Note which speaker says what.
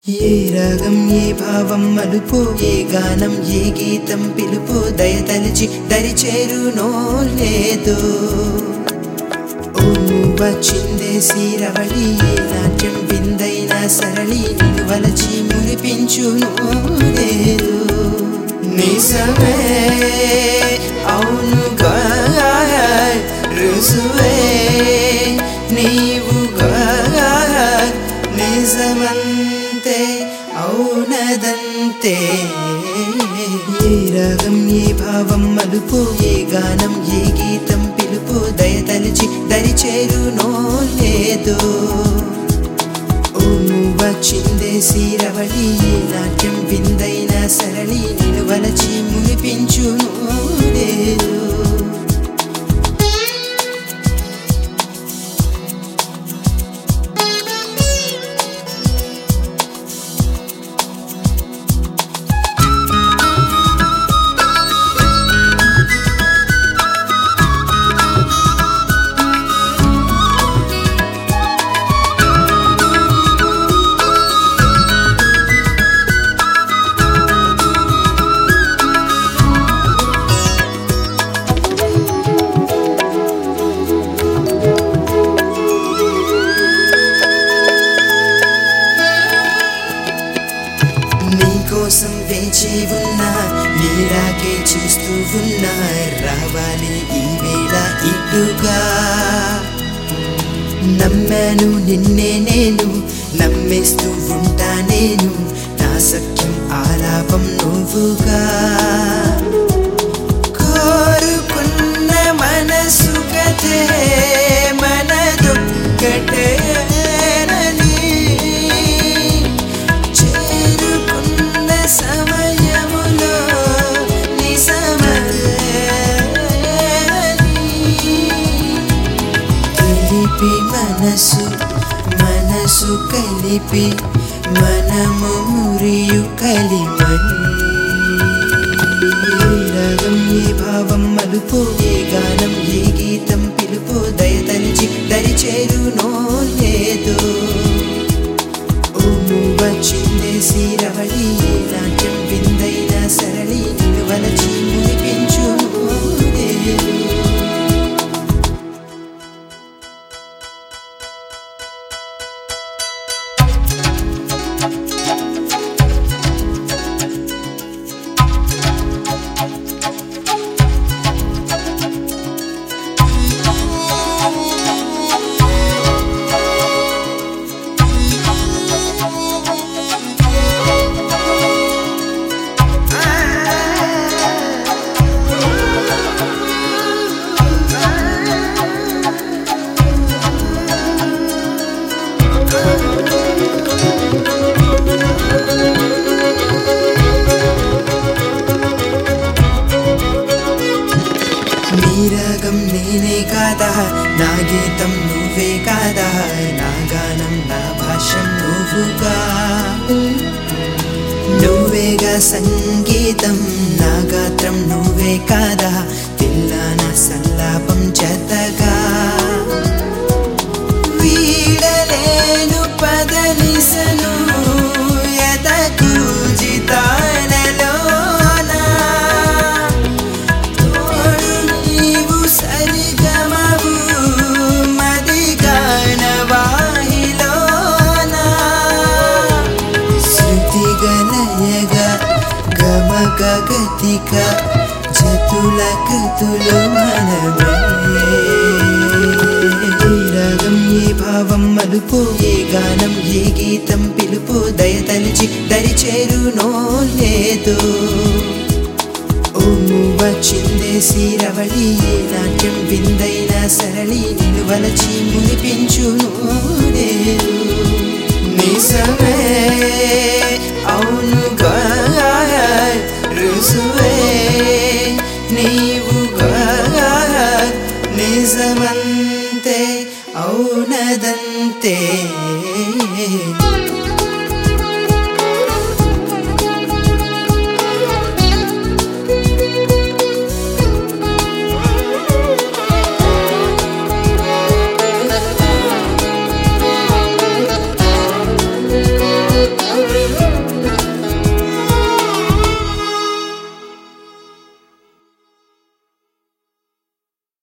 Speaker 1: ఏ రాగం ఏ భావం మలుపు ఏ గానం ఏ గీతం పిలుపు దయతలిచి దరిచేరునో లేదో ఓ వచ్చిందే సీరవళి ఏ నాట్యం విందైన సరళి నిన్ను వలచి మురిపించునో లేదు నిజమే అవునుగా రుజువే నీవుగా నిజమంతే అవునదంతే ఏ రాగం ఏ భావం మలుపు ఏ గానం ఏ గీతం పిలుపు దయతలిచి దరిచేరునో లేదో ఓ వచ్చిందే సీరవళి ఏ నాట్యం విందైన సరళి నిన్ను వలచి మునిపించునో లేదు నీకోసం వేచి ఉన్నా నీరాకే చూస్తూ ఉన్నా రావాలి ఈ వేళ ఇటుగా నమ్మాను నిన్నే నేను నమ్మేస్తూ ఉంటా నేను నా సఖ్యం ఆలాపం నువ్వుగా కోరుకున్న మనసు కథే మనదొక్కటేనని చేరుకున్న సమయములో నిజమని కలిపి మనసు మనసు కలిపి మనము మురియు కలిమని ఏ రాగం ఏ భావం మలుపు ఏ గానం ఏ గీతం పిలుపు దయతలిచి దరిచేరునో లేదో ఓ వచ్చిందే సీరవళి ఏ నాట్యం విందైన సరళి నిన్ను వలచి మునిపించునో లేదు నీ రాగం నేనే కాదా నా గీతం నువ్వే కాదా నా గానం నా భాషం నువ్వుగా నువ్వేగా సంగీతం నా గాత్రం నువ్వే కాదా తిల్లాన సల్లాపం జతగా వీడలేను పదనిసను ఎదకు జితానలోనా తోడు నీవు సరిగమవు మదిగానవాహిలోనా శృతిగలయగా గమక గతిక జతుల కృతులు మనమే ఏ రాగం ఏ భావం మలుపు ఏ గానం ఏ గీతం పిలుపు దయతలిచి దరిచేరునో లేదో ఓ వచ్చిందే సీరవళి ఏ నాట్యం విందైన సరళి నిన్ను వలచి మునిపించును లేదు నిజమే